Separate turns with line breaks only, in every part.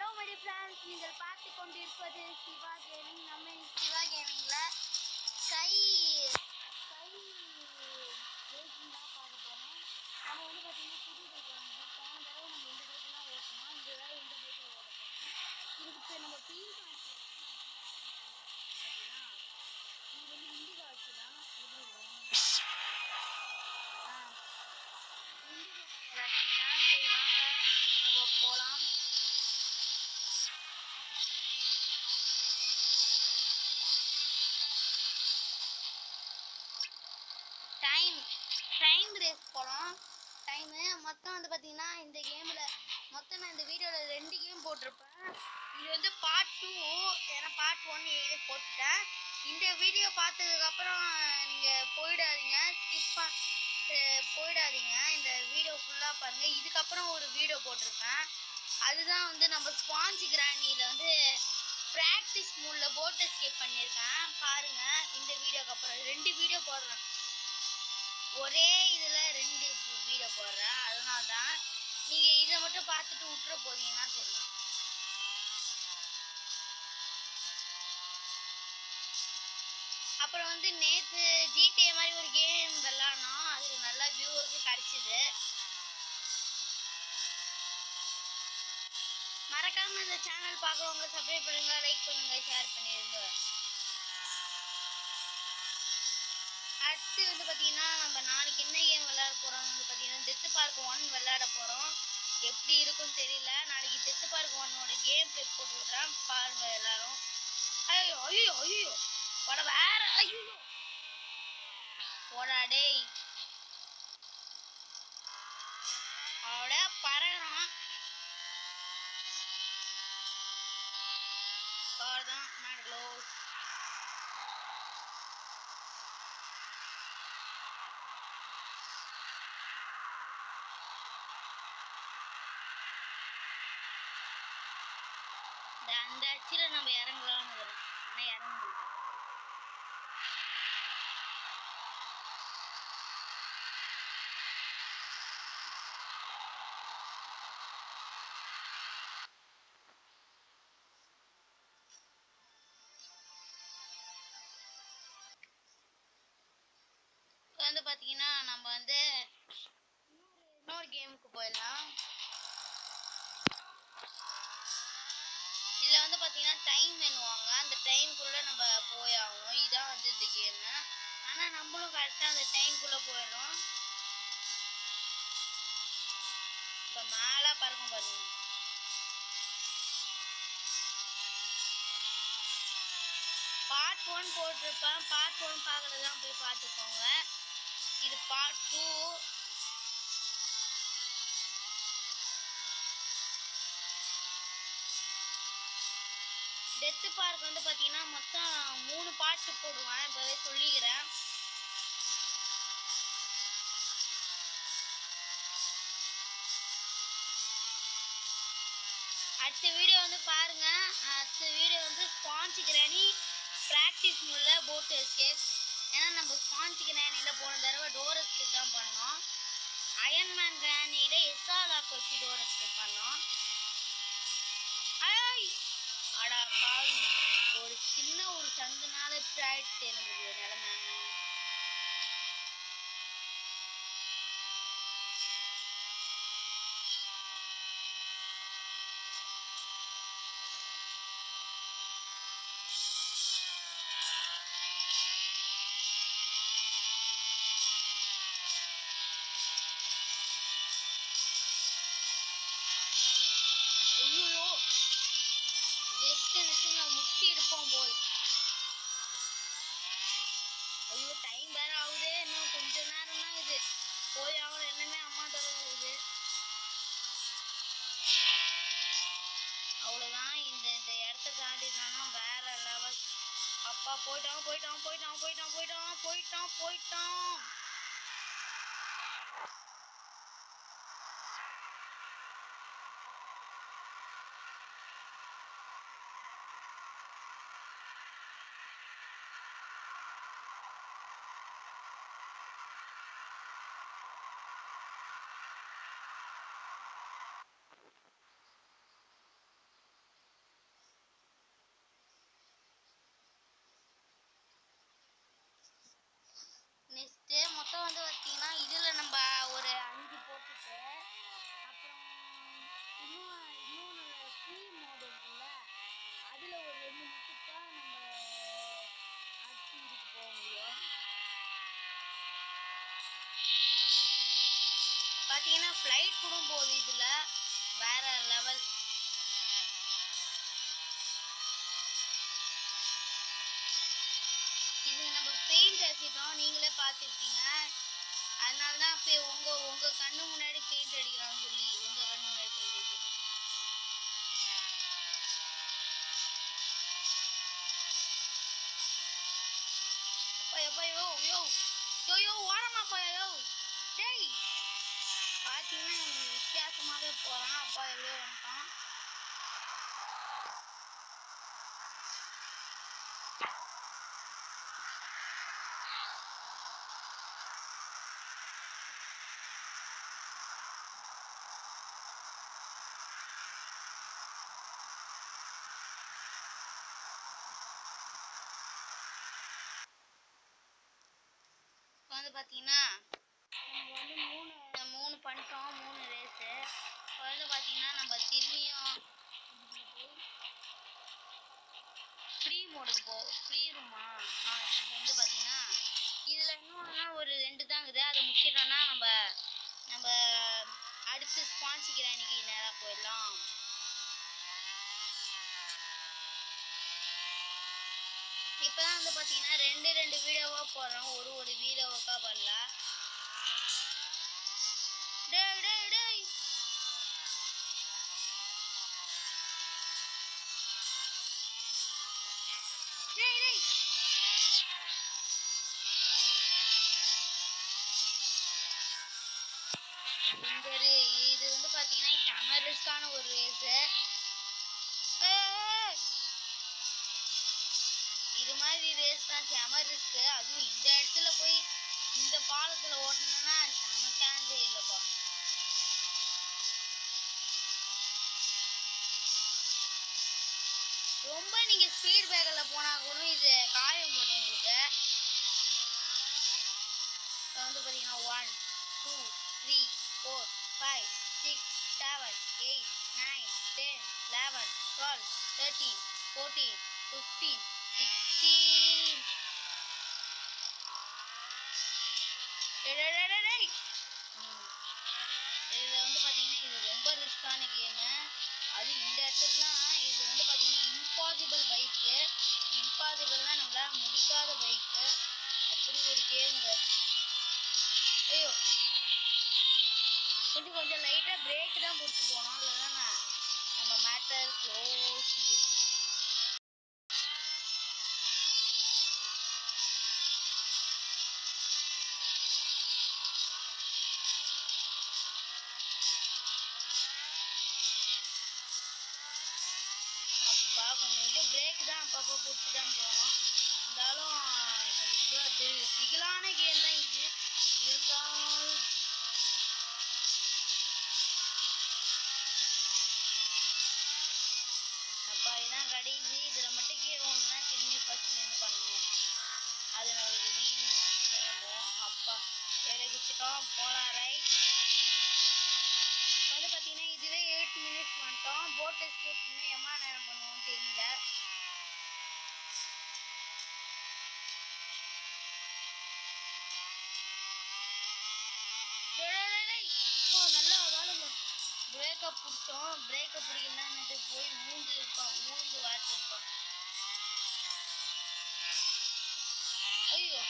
my friends நீங்கள் பார்த்து கொண்டிருப்பது சிவா கேமிங் நம்ம இன்னைக்கு சிவா கேமிங்ல ஸ்கை ஸ்கை ரேசிங் தான் பார்க்க போகிறோம் நம்ம வந்து பார்த்தீங்கன்னா புது பைக் வாங்கிட்டோம் போன தடவை நம்ம இந்த பைக் தான் ஓட்டணும் இந்த தடவை இந்த பைக்கில் ஓட்ட போகிறோம் இதுக்கு நம்ம டீம் இது வந்து இண்டிகா வச்சு தான் எப்படி வரும் ஆ இண்டிகா ரசிதான் சரி வாங்க நம்ம போகலாம் டைம் டைம் ரேஸ் போகிறோம் டைமு மொத்தம் வந்து பார்த்தீங்கன்னா இந்த கேமில் மொத்தம் நான் இந்த வீடியோவில் ரெண்டு கேம் போட்டிருப்பேன் இது வந்து பார்ட் டூ ஏன்னா பார்ட் ஒன் இது போட்டுட்டேன் இந்த வீடியோ பார்த்ததுக்கப்புறம் நீங்கள் போயிடாதீங்க ஸ்கிப் போயிடாதீங்க இந்த வீடியோ ஃபுல்லாக பாருங்கள் இதுக்கப்புறம் ஒரு வீடியோ போட்டிருப்பேன் அதுதான் வந்து நம்ம ஸ்பாஞ்ச் கிராணியில் வந்து ப்ராக்டிஸ் மூடில் போட் எஸ்கேப் பண்ணியிருக்கேன் பாருங்கள் இந்த வீடியோக்கு அப்புறம் ரெண்டு வீடியோ போடுறேன் ஒரே இதில் ரெண்டு வீடியோ போடுறேன் அதனால தான் நீங்கள் இதை மட்டும் பார்த்துட்டு விட்டுற போறீங்கன்னா சொல்லுங்கள் அப்புறம் வந்து நேற்று ஜிடிஏ மாதிரி ஒரு கேம் விளாட்னோம் அது நல்லா வியூவருக்கு கிடச்சிது மறக்காம இந்த சேனல் பார்க்குறவங்க சப்ஸ்கிரைப் பண்ணுங்க லைக் பண்ணுங்க ஷேர் பண்ணிடுங்க அடுத்து வந்து பார்த்தீங்கன்னா நம்ம நாளைக்கு என்ன கேம் விளையாட போகிறோம் வந்து பார்த்தீங்கன்னா டெத்து பார்க் ஒன் விளையாட போகிறோம் எப்படி இருக்கும்னு தெரியல நாளைக்கு டெத்து பார்க் ஒன்னோட கேம் ப்ளே போட்டு விட்றேன் பாருங்க எல்லாரும் ஐயோ ஐயோ ஐயோ போட வேற ஐயோ போடா டேய் அவட பறகுறான் கார் தான் நான் க்ளோஸ் இந்த அந்த அச்சில் நம்ம இறங்கலாம்னு வரும் ஆனால் இறங்க முடியும் இப்போ வந்து பார்த்தீங்கன்னா நம்ம வந்து இன்னொரு கேமுக்கு போயிடலாம் இதில் வந்து பார்த்தீங்கன்னா டைம் எண்ணுவாங்க அந்த டைம்குள்ளே நம்ம போய் ஆகணும் இதான் வந்து இந்த கேமு ஆனால் நம்மளும் கரெக்டாக அந்த டைம்குள்ளே போயிடும் இப்போ மேலே பறக்கும் பாருங்க பார்ட் ஒன் போட்டிருப்பேன் பார்ட் ஒன் பார்க்கறதான் போய் பார்த்துக்கோங்க இது பார்ட் டூ டெத்து பார்க் வந்து பார்த்தீங்கன்னா மொத்தம் மூணு பாட்டு போடுவேன் இப்போவே சொல்லிக்கிறேன் அடுத்த வீடியோ வந்து பாருங்க அடுத்த வீடியோ வந்து ஸ்பான்ச் கிராணி ப்ராக்டிஸ் முல்ல போட் எஸ்கேப் ஏன்னா நம்ம ஸ்பான்ச் கிராணியில் போன தடவை டோர் எஸ்கேப் தான் பண்ணோம் அயன்மேன் கிராணியில் எஸ்ஆர்ஆக் வச்சு டோர் எஸ்கேப் பண்ணோம் ஐய் அடா பாவி ஒரு சின்ன ஒரு சந்துனால இப்படி ஆயிடுச்சு நம்மளுக்கு நிலைமை ஐயோ ஜஸ்ட் மிஸ்ஸிங்க முட்டி இருப்போம் போய் ஐயோ டைம் வேற ஆகுது இன்னும் கொஞ்ச நேரம் தான் இது போய் ஆகணும் என்னமே அம்மா தருவது அவ்வளோதான் இந்த இந்த இடத்த தாண்டிட்டானா வேற லெவல் அப்பா போயிட்டான் போயிட்டான் போயிட்டான் போயிட்டான் போயிட்டான் போயிட்டான் போயிட்டான் பார்த்தீங்கன்னா ஃப்ளைட் கூட போகுது இதில் வேற லெவல் இது நம்ம பெயிண்ட் அடிச்சிட்டோம் நீங்களே பார்த்துருப்பீங்க அதனால தான் இப்போ உங்கள் உங்கள் கண்ணு முன்னாடி பெயிண்ட் அடிக்கிறோம்னு சொல்லி உங்கள் கண்ணு முன்னாடி பெயிண்ட் அடிக்கிறோம் அப்பா எப்பா யோ யோ யோ யோ ஓரமாப்பா யோ டேய் பார்த்தீங்கன்னா இவன் வித்தியாசமாகவே போகிறான் அப்பா எவ்வளோ வந்துட்டான் இப்போ வந்து பார்த்தீங்கன்னா நம்ம வந்து மூணு மூணு பண்ணிட்டோம் மூணு ரேஸு இப்போ வந்து பார்த்தீங்கன்னா நம்ம திரும்பியும் ஃப்ரீ மோடுக்கு போ ஃப்ரீ ரூமா ஆ இதில் வந்து பார்த்தீங்கன்னா இதில் இன்னொன்னா ஒரு ரெண்டு தான் இருக்குது அதை முடிச்சிட்டோம்னா நம்ம நம்ம அடுத்து ஸ்பான்சிக்கிற அன்னைக்கு நேராக போயிடலாம் இப்போதான் வந்து பார்த்தீங்கன்னா ரெண்டு ரெண்டு வீடியோவாக போடுறோம் ஒரு ஒரு வீடியோவுக்கா பண்ணல டேய் டேய் டேய் டேய் டேய் இந்த re- இது வந்து பார்த்தீங்கன்னா செம ரிஸ்கான ஒரு ரேஸு இது மாதிரி ரேஸ் தான் செம ரிஸ்க்கு அதுவும் இந்த இடத்துல போய் இந்த பாலத்துல ஓட்டணும்னா செம சான்ஸே இல்லைப்பா ரொம்ப நீங்க ஸ்பீட் பிரேக்கர்ல போனா கூட இது காயம் போடும் உங்களுக்கு இப்போ வந்து பார்த்தீங்கன்னா one two three four five six seven eight nine ten eleven twelve thirteen fourteen fifteen sixteen இதில் வந்து பார்த்தீங்கன்னா இது ரொம்ப ரிஸ்கான கேமு அது இந்த இடத்துலலாம் இது வந்து பார்த்தீங்கன்னா இம்பாசிபிள் பைக்கு இம்பாசிபிள்னா நம்மளால முடிக்காத பைக்கு அப்படி ஒரு கேமுங்க ஐயோ கொஞ்சம் கொஞ்சம் லைட்டாக பிரேக் தான் பிடிச்சி போனோம் இல்லைன்னா நம்ம மேட்டர் க்ளோஸ்டு அப்பா கொஞ்சம் கொஞ்சம் பிரேக் தான் அப்பப்போ பிடிச்சி தான் போனோம் இருந்தாலும் கொஞ்சம் இது திகிலான கேம் தான் இது இருந்தாலும் அப்பா இதான் கடைசி இதில் மட்டும் கீழே ஒன்றுனா திரும்பி ஃபஸ்ட்லேருந்து பண்ணணும் அது நம்மளுக்கு வீண் கிளம்பும் அப்பா வேலை குச்சிட்டோம் போகலாம் ரைட் வந்து பார்த்தீங்கன்னா இதுவே எயிட் மினிட்ஸ் வந்துட்டோம் போட் எஸ்கேப் இன்னும் எம்மா நேரம் பண்ணுவோம் தெரியல ஓ நல்லா வேலை பிரேக்கப் பிடிச்சோம் பிரேக்கப் பிடிக்கலான்னுட்டு போய் ஊந்து இருப்பான் ஊந்து வாட்டிருப்பான் ஐயோ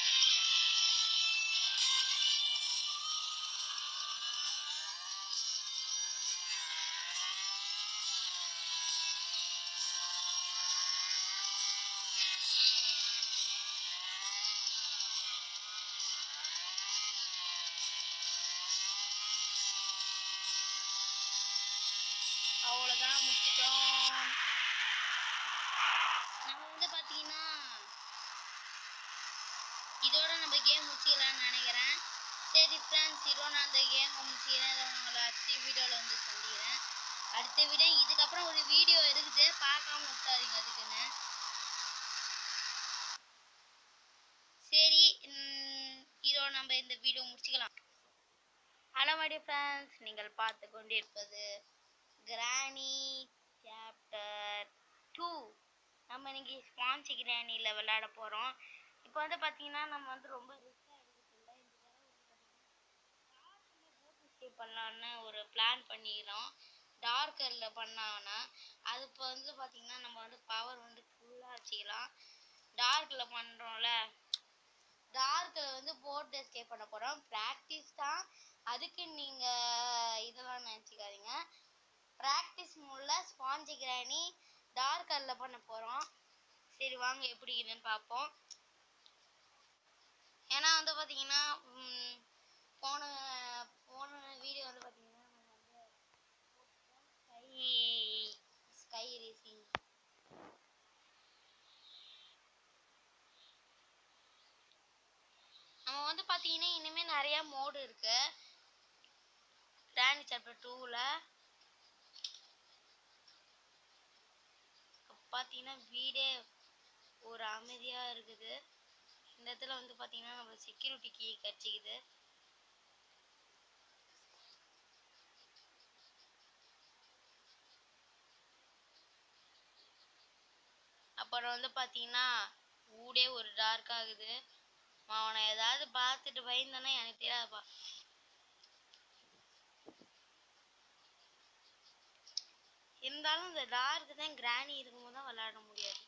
அவ்வளோதான் முடிச்சிட்டோம் நம்ம வந்து பார்த்தீங்கன்னா இதோட நம்ம கேம் முடிச்சிக்கலாம்னு நினைக்கிறேன் சரி ஃப்ரெண்ட்ஸ் இதோட நான் அந்த கேம் முடிச்சிக்கிறேன் இதை உங்களை அடுத்த வீடியோவில் வந்து சந்திக்கிறேன் அடுத்த வீடியோ இதுக்கப்புறம் ஒரு வீடியோ இருக்குது பார்க்காம விட்டாதீங்க அதுக்குன்னு சரி ம், இதோட நம்ம இந்த வீடியோ முடிச்சுக்கலாம் ஹலோ மை ஃப்ரெண்ட்ஸ் நீங்கள் பார்த்து கொண்டிருப்பது கிராணி சாப்டர் டூ நம்ம இன்னைக்கு ஸ்பான்சி கிராணியில் விளையாட போகிறோம் இப்போ வந்து பார்த்தீங்கன்னா நம்ம வந்து ரொம்ப ரிஸ்க்காக எடுக்கிறதில்ல இந்த தடவை வந்து பார்த்தீங்கன்னா எஸ்கேப் பண்ணலான்னு ஒரு பிளான் பண்ணிக்கிறோம் டார்க்கரில் பண்ணாங்கன்னா அது இப்போ வந்து பார்த்திங்கன்னா நம்ம வந்து பவர் வந்து ஃபுல்லாக வச்சுக்கலாம் டார்க்கில் பண்ணுறோம்ல டார்க்கில் வந்து போர்ட் எஸ்கேப் பண்ண போகிறோம் ப்ராக்டிஸ் தான் அதுக்கு நீங்கள் இதெல்லாம் நினச்சிக்காதீங்க ப்ராக்டிஸ் மூலில் ஸ்பாஞ்சி கிராணி டார்க்கரில் பண்ண போகிறோம் சரி வாங்க எப்படி இருக்குதுன்னு பார்ப்போம் ஏன்னா வந்து பார்த்தீங்கன்னா ம், போன போன வீடியோ வந்து பார்த்தீங்கன்னா நம்ம வந்து ஸ்கை ஸ்கை ரேசிங் நம்ம வந்து பார்த்தீங்கன்னா இனிமேல் நிறைய மோடு இருக்கு கிராண்ட் சாப்டர் டூவில் பார்த்தீங்கன்னா வீடே ஒரு அமைதியாக இருக்குது இந்த இடத்துல வந்து பார்த்தீங்கன்னா நம்ம செக்யூரிட்டி கீ கிடச்சிக்குது அப்புறம் வந்து பார்த்தீங்கன்னா ஊடே ஒரு டார்க் ஆகுது அவனை ஏதாவது பார்த்துட்டு பயந்தானே எனக்கு தெரியாதுப்பா இருந்தாலும் இந்த டார்க் தான் கிராணி இருக்கும்போது தான் விளையாட முடியாது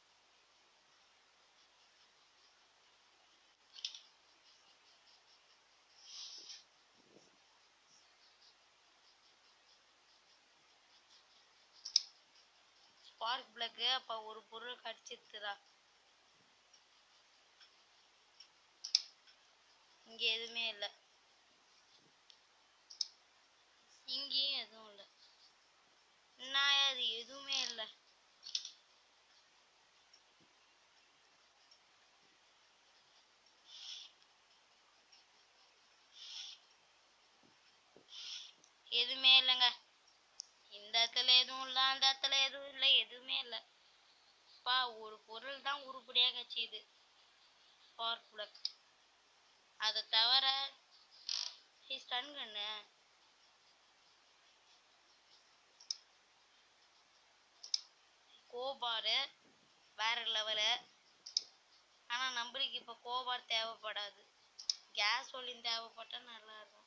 ஸ்பார்க் பிளக்கு அப்ப ஒரு பொருள் கடிச்சிருத்துதா இங்க எதுவுமே இல்ல இங்கேயும் எதுவும் இல்ல என்ன அது எதுவுமே இல்ல எதுவுமே இல்லைங்க இந்த இடத்துல எதுவும் இல்ல அந்த இடத்துல எதுவும் இல்ல எதுவுமே இல்ல பா ஒரு பொருள் தான் உருப்படியா கட்சிது ஸ்பார்க் பிளக் அதை தவிர ஸ்டன் கண்ணு கோபாரு வேற லெவலு ஆனா நம்மளுக்கு இப்ப கோபார் தேவைப்படாது கேஸ் ஒலின் தேவைப்பட்டா நல்லா இருக்கும்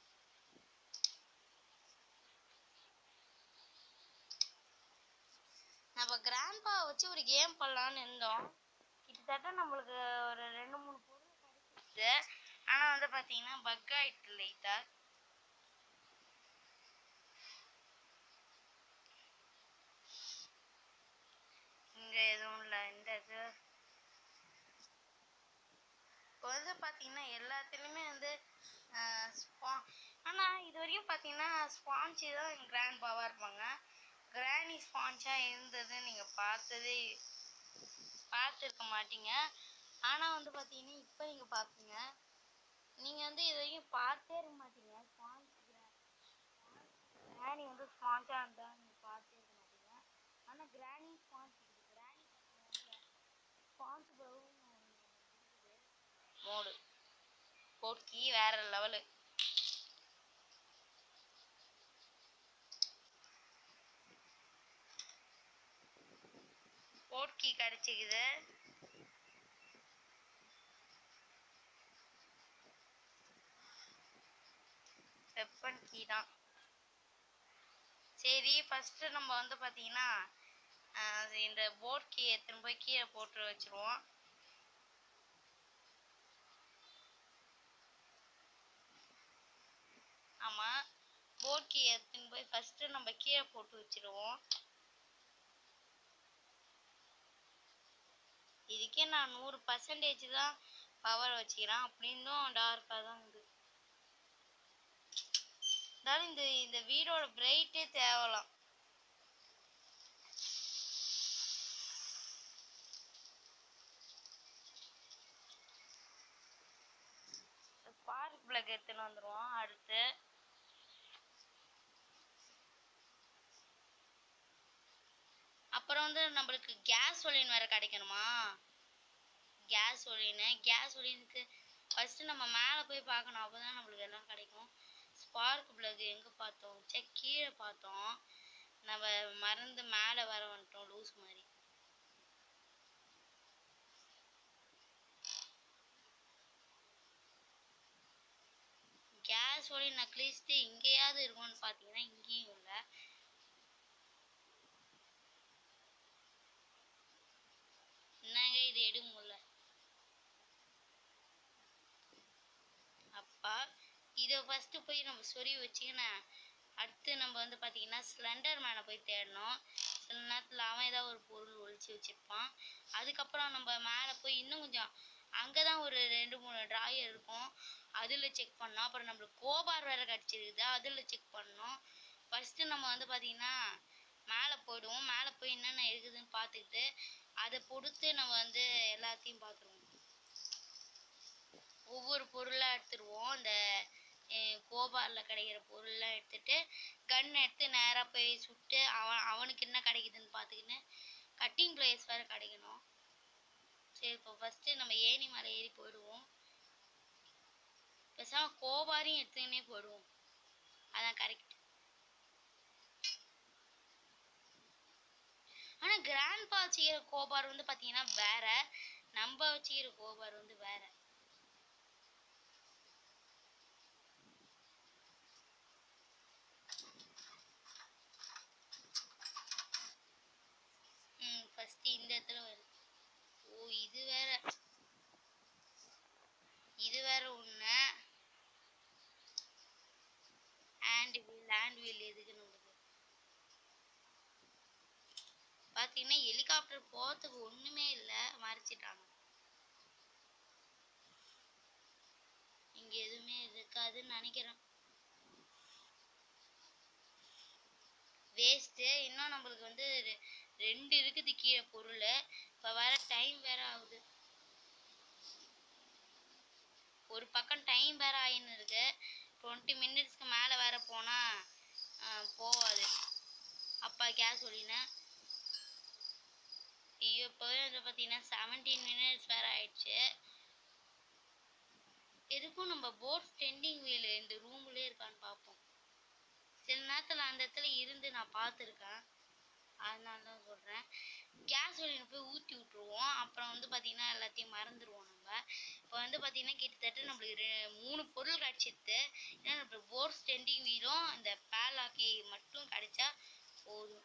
நம்ம கிராண்ட்பா வச்சு ஒரு கேம் பண்ணலான்னு இருந்தோம் கிட்டத்தட்ட நம்மளுக்கு ஒரு ரெண்டு மூணு பொருள் கிடைச்சிச்சு ஆனா வந்து பாத்தீங்கன்னா பக் ஆயிட்டு லைட்டா இங்க எதுவும் இல்ல இந்த இது இப்போ வந்து பாத்தீங்கன்னா எல்லாத்துலயுமே வந்து ஆஹ் spa- ஆனா இது வரைக்கும் பாத்தீங்கன்னா ஸ்பாஞ்சு தான் கிராண்ட் பாவா இருப்பாங்க கிராணி ஸ்பாஞ்சா இருந்தது நீங்க பார்த்ததே பார்த்துருக்க மாட்டீங்க ஆனா வந்து பாத்தீங்கன்னா இப்போ நீங்க பாப்பீங்க நீங்க வந்து இது வரைக்கும் பார்த்தே இருக்க மாட்டீங்க ஸ்பாஞ்ச் கிராணி வந்து ஸ்பாஞ்சா இருந்தா நீங்க பார்த்தே இருக்க மாட்டீங்க ஆனா கிராணி ஸ்பாஞ்ச் இருக்குது கிராணி ஸ்பாஞ்ச் ப்ரௌன் மோடு போட்கி வேற லெவலு போட்கி கிடைச்சிக்குது வெப்பன் கீ தான் சரி ஃபர்ஸ்ட் நம்ம வந்து பாத்தீங்கன்னா ஆஹ் இந்த போட் கீ எடுத்துன்னு போய் கீழே போட்டு வச்சிருவோம் ஆமா போட் கீ எடுத்துன்னு போய் ஃபர்ஸ்ட் நம்ம கீழே போட்டு வச்சிருவோம் இதுக்கே நான் நூறு பர்சன்டேஜ் தான் பவர் வச்சுக்கிறேன் அப்படின்னும் டார்க்காக தான் இருக்குது இருந்தாலும் இந்த இந்த வீடோட பிரைட்டே தேவலாம் ஸ்பார்க் பிளக் எடுத்துன்னு வந்துருவோம் அடுத்து அப்புறம் வந்து நம்மளுக்கு கேஸ் ஒலின் வேற கிடைக்கணுமா கேஸ் ஒலின்னு கேஸ் ஒலினுக்கு ஃபர்ஸ்ட் நம்ம மேலே போய் பார்க்கணும் அப்பதான் நம்மளுக்கு எல்லாம் கிடைக்கும் ஸ்பார்க் பிளக் எங்க பார்த்தோம் சே கீழே பார்த்தோம் நம்ம மறந்து மேலே வர வந்துட்டோம் லூஸ் மாதிரி கேஸ் கேஸோட நக்லிஸ்ட் இங்கேயாவது இருக்கும்னு பார்த்தீங்கன்னா இங்கேயும் இல்லை என்னங்க இது எடு முடியல அப்பா இதை ஃபர்ஸ்ட் போய் நம்ம சொறி வச்சுக்கினா அடுத்து நம்ம வந்து பார்த்தீங்கன்னா ஸ்லெண்டர் மேனை போய் தேடணும் சில நேரத்தில் அவன் ஏதாவது ஒரு பொருள் ஒழிச்சு வச்சிருப்பான் அதுக்கப்புறம் நம்ம மேலே போய் இன்னும் கொஞ்சம் அங்கே தான் ஒரு ரெண்டு மூணு ட்ராயர் இருக்கும் அதில் செக் பண்ணோம் அப்புறம் நம்மளுக்கு கோபார் வேற கிடச்சிருக்குது அதில் செக் பண்ணோம் ஃபஸ்ட்டு நம்ம வந்து பார்த்தீங்கன்னா மேலே போயிடுவோம் மேலே போய் என்னென்ன இருக்குதுன்னு பார்த்துக்கிட்டு அதை பொறுத்து நம்ம வந்து எல்லாத்தையும் பார்த்துருவோம் ஒவ்வொரு பொருளாக எடுத்துருவோம் இந்த கோபாரில் கிடைக்கிற பொருள்லாம் எடுத்துட்டு கன் எடுத்து நேராக போய் சுட்டு அவன் அவனுக்கு என்ன கிடைக்குதுன்னு பார்த்துக்கின்னு கட்டிங் பிளேஸ் வேறு கிடைக்கணும் சரி இப்போ ஃபஸ்ட்டு நம்ம ஏணி மலை ஏறி போயிடுவோம் பேசாம கோபாரையும் எடுத்துக்கினே போயிடுவோம் அதான் கரெக்ட் ஆனா கிராண்ட் பா வச்சுக்கிற கோபார் வந்து பாத்தீங்கன்னா வேற நம்ம வச்சுக்கிற கோபார் வந்து வேற ம் ஃபர்ஸ்ட் இந்த இடத்துல வருது ஓ இது வேற இது வேற ஒண்ணு ஹேண்ட் வீல் ஹேண்ட் வீல் எதுக்கு நம்மளுக்கு பாத்தீங்கன்னா ஹெலிகாப்டர் போறதுக்கு ஒண்ணுமே இல்ல மறைச்சிட்டாங்க இங்க எதுவுமே இருக்காதுன்னு நினைக்கிறேன் வேஸ்ட்டு இன்னும் நம்மளுக்கு வந்து ரெ- ரெண்டு இருக்குது கீழே பொருள் இப்போ வேற டைம் வேற ஆகுது ஒரு பக்கம் டைம் வேற ஆயின்னு இருக்கு டுவெண்ட்டி மினிட்ஸ்க்கு மேலே வேற போனா ஆஹ், போவாது அப்பா கேஸ் சொல்லினேன் ஐயோ இப்போவே வந்து பார்த்தீங்கன்னா செவன்டீன் மினிட்ஸ் வேற ஆயிடுச்சு எதுக்கும் நம்ம போட் ஸ்டெண்டிங் வீல் இந்த ரூம்லேயே இருக்கான்னு பார்ப்போம் சில நேரத்தில் அந்த இடத்துல இருந்து நான் பார்த்துருக்கேன் அதனால தான் சொல்கிறேன் கேஸ் வெளியில் போய் ஊற்றி விட்ருவோம் அப்புறம் வந்து பார்த்திங்கன்னா எல்லாத்தையும் மறந்துடுவோம் நம்ம இப்போ வந்து பார்த்திங்கன்னா கிட்டத்தட்ட நம்மளுக்கு ரெ- மூணு பொருள் கிடச்சிது ஏன்னா நம்மளுக்கு போர் ஸ்டெண்டிங் வீலும் இந்த பேலாக்கி மட்டும் கிடைச்சா போதும்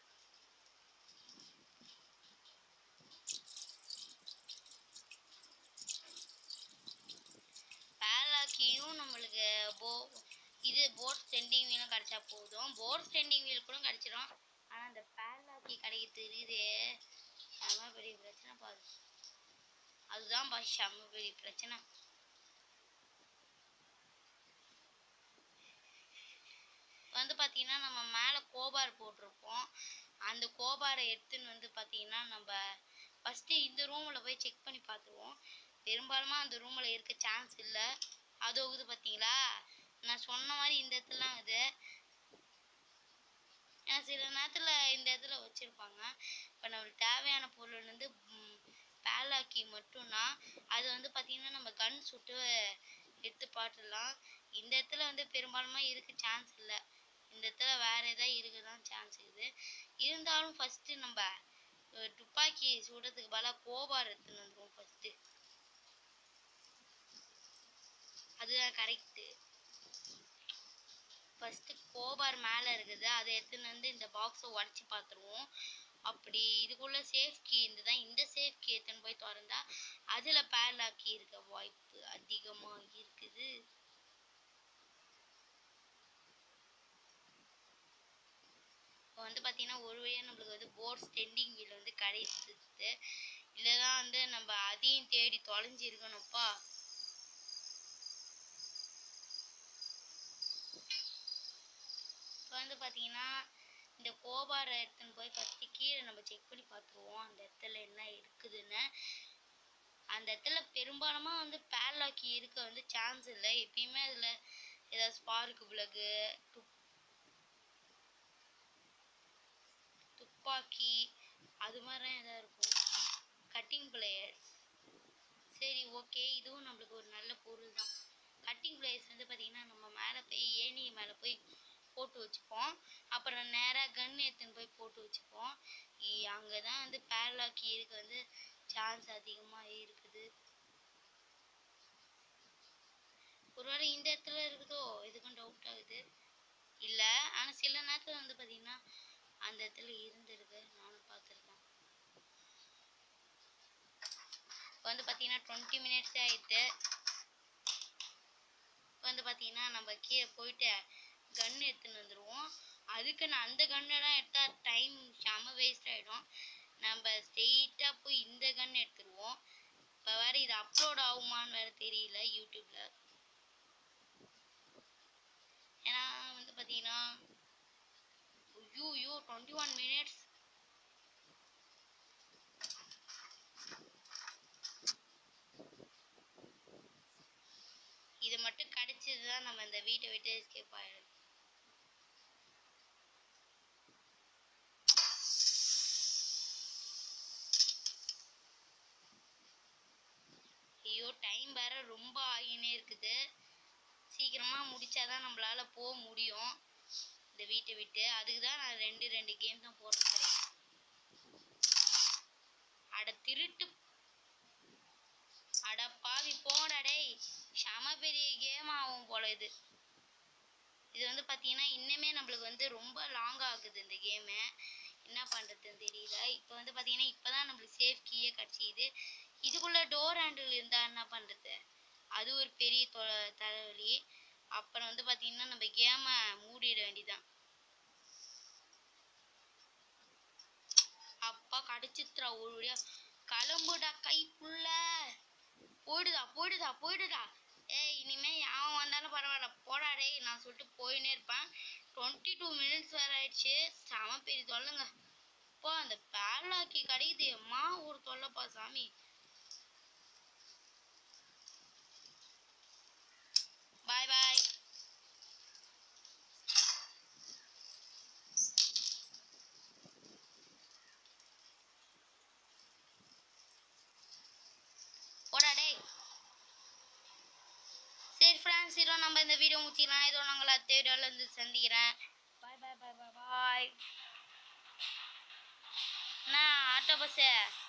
பேலாக்கியும் நம்மளுக்கு போ இது போட் ஸ்டெண்டிங் வீலும் கிடைச்சா போதும் போட் ஸ்டெண்டிங் வீல் கூட கிடைச்சிடும் ஆனா அந்த பேலாக்கி கிடைக்கிறது இருக்குது செம்ம பெரிய பிரச்சனை பாரு அதுதான் பா செம்ம பெரிய பிரச்சனை வந்து பார்த்தீங்கன்னா நம்ம மேலே கோபார் போட்டிருப்போம் அந்த கோபாரை எடுத்துன்னு வந்து பார்த்தீங்கன்னா நம்ம ஃபஸ்ட்டு இந்த ரூமில் போய் செக் பண்ணி பார்த்துருவோம் பெரும்பாலுமா அந்த ரூமில் இருக்க சான்ஸ் இல்லை அது இருக்குது பார்த்தீங்களா நான் சொன்ன மாதிரி இந்த இடத்துலலாம் இது ஏன்னா சில நேரத்தில் இந்த இடத்துல வச்சுருப்பாங்க இப்போ நம்மளுக்கு தேவையான பொருள் வந்து பேலாக்கி மட்டும்னா அது வந்து பார்த்தீங்கன்னா நம்ம கன் சுட்டு எடுத்து பாட்டுடலாம் இந்த இடத்துல வந்து பெரும்பாலுமா இருக்க சான்ஸ் இல்லை இந்த இடத்துல வேற ஏதாவது இருக்க தான் சான்ஸ் இருக்குது இருந்தாலும் ஃபஸ்ட்டு நம்ம அஹ், துப்பாக்கி சுடுறதுக்கு பதிலாக கோபார் எடுத்துன்னு வந்துருவோம் ஃபஸ்ட்டு அதுதான் கரெக்டு ஃபர்ஸ்ட் கோபார் மேலே இருக்குது அதை எடுத்துன்னு வந்து இந்த பாக்ஸை உடச்சி பார்த்துருவோம் அப்படி இதுக்குள்ள சேஃப் கீ இருந்துதான் இந்த சேஃப் கீ எடுத்துன்னு போய் திறந்தா அதில் பேர்லாக் கீ இருக்க வாய்ப்பு அதிகமாக இருக்குது இப்போ வந்து பார்த்தீங்கன்னா ஒரு வழியாக நம்மளுக்கு வந்து போர்ட் ஸ்டெண்டிங் வீல் வந்து கிடைச்சிது இல்லைதான் வந்து நம்ம அதையும் தேடி தொலைஞ்சிருக்கணும்ப்பா இப்போ வந்து பார்த்தீங்கன்னா இந்த கோபாரை எடுத்துன்னு போய் ஃபஸ்ட்டு கீழே நம்ம செக் பண்ணி பார்த்துருவோம் அந்த இடத்துல என்ன இருக்குதுன்னு அந்த இடத்துல பெரும்பாலுமா வந்து பேர்லாக்கி இருக்க வந்து சான்ஸ் இல்லை எப்பயுமே அதில் ஏதாவது ஸ்பார்க்கு பிளகு துப் துப்பாக்கி அது மாதிரிலாம் எதாவது இருக்கும் கட்டிங் பிளேயர்ஸ் சரி ஓகே இதுவும் நம்மளுக்கு ஒரு நல்ல பொருள் தான் கட்டிங் பிளேயர்ஸ் வந்து பார்த்தீங்கன்னா நம்ம மேலே போய் ஏணி மேலே போய் போட்டு வச்சுப்போம் அப்புறம் நேராக கன் எடுத்துன்னு போய் போட்டு வச்சுப்போம் அங்கே தான் வந்து பேர்லாக்கி இருக்க வந்து சான்ஸ் அதிகமாக இருக்குது ஒருவேளை இந்த இடத்துல இருக்குதோ எதுக்கும் டவுட் ஆகுது இல்ல ஆனா சில நேரத்துல வந்து பாத்தீங்கன்னா அந்த இடத்துல இருந்திருக்கு நானும் பார்த்துருக்கேன் இப்போ வந்து பாத்தீங்கன்னா டுவெண்ட்டி மினிட்ஸ் ஆயிடுத்து இப்போ வந்து பாத்தீங்கன்னா நம்ம கீழே போயிட்டு கன் எடுத்துன்னு வந்துருவோம் அதுக்கு நான் அந்த கன்னெல்லாம் எடுத்தா டைம் செம வேஸ்ட் ஆயிடும் நம்ம ஸ்ட்ரெயிட்டா போய் இந்த கன் எடுத்துருவோம் இப்போ வேற இது அப்லோட் ஆகுமான்னு வேற தெரியல யூடியூப்ல ஏன்னா வந்து பாத்தீங்கன்னா ஐயோ ஐயோ டுவெண்ட்டி ஒன் மினிட்ஸ் இது மட்டும் கிடைச்சதுதான் நம்ம இந்த வீட்டை விட்டு எஸ்கேப் ஆயிடும் ஐயோ டைம் வேற ரொம்ப ஆகினே இருக்குது சீக்கிரமா முடிச்சாதான் நம்மளால போக முடியும் இந்த வீட்டை விட்டு அதுக்கு தான் நான் ரெண்டு ரெண்டு கேம் தான் போட போறேன் அட திருட்டு அட பாவி போடா டேய் செம பெரிய கேம் ஆகும் போல இது இது வந்து பாத்தீங்கன்னா இன்னுமே நம்மளுக்கு வந்து ரொம்ப லாங் ஆகுது இந்த கேமு என்ன பண்றதுன்னு தெரியல இப்போ வந்து பாத்தீங்கன்னா இப்பதான் நம்மளுக்கு சேஃப் கீயே கிடைச்சிது இதுக்குள்ள டோர் ஹேண்டில் இருந்தா என்ன பண்றது அது ஒரு பெரிய தொ- தலைவலி அப்புறம் வந்து பாத்தீங்கன்னா நம்ம கேம மூடிட வேண்டியதான் அப்பா கடிச்சித்ரா ஒரு வழியா கிளம்புடா கைக்குள்ள போயிடுதா போயிடுதா போயிடுதா ஏய் இனிமே யாவன் வந்தாலும் பரவாயில்ல போடா டேய் நான் சொல்லிட்டு போயினே இருப்பேன் டுவெண்ட்டி டூ மினிட்ஸ் வேற ஆயிடுச்சு செம பெரிய தொல்லைங்க அப்பா அந்த பேலாக்கி கிடைக்குது அம்மா ஒரு தொல்லைப்பா சாமி பாய் பாய் போடா டேய் சரி ஃப்ரெண்ட்ஸ் இதோ நம்ம இந்த வீடியோ முடிச்சிக்கலாம் இதோ நாங்கள் அடுத்த வீடியோவில் இருந்து சந்திக்கிறேன் பாய் பாய் பாய் பாய் பாய் என்ன ஆட்டோ பஸ்ஸு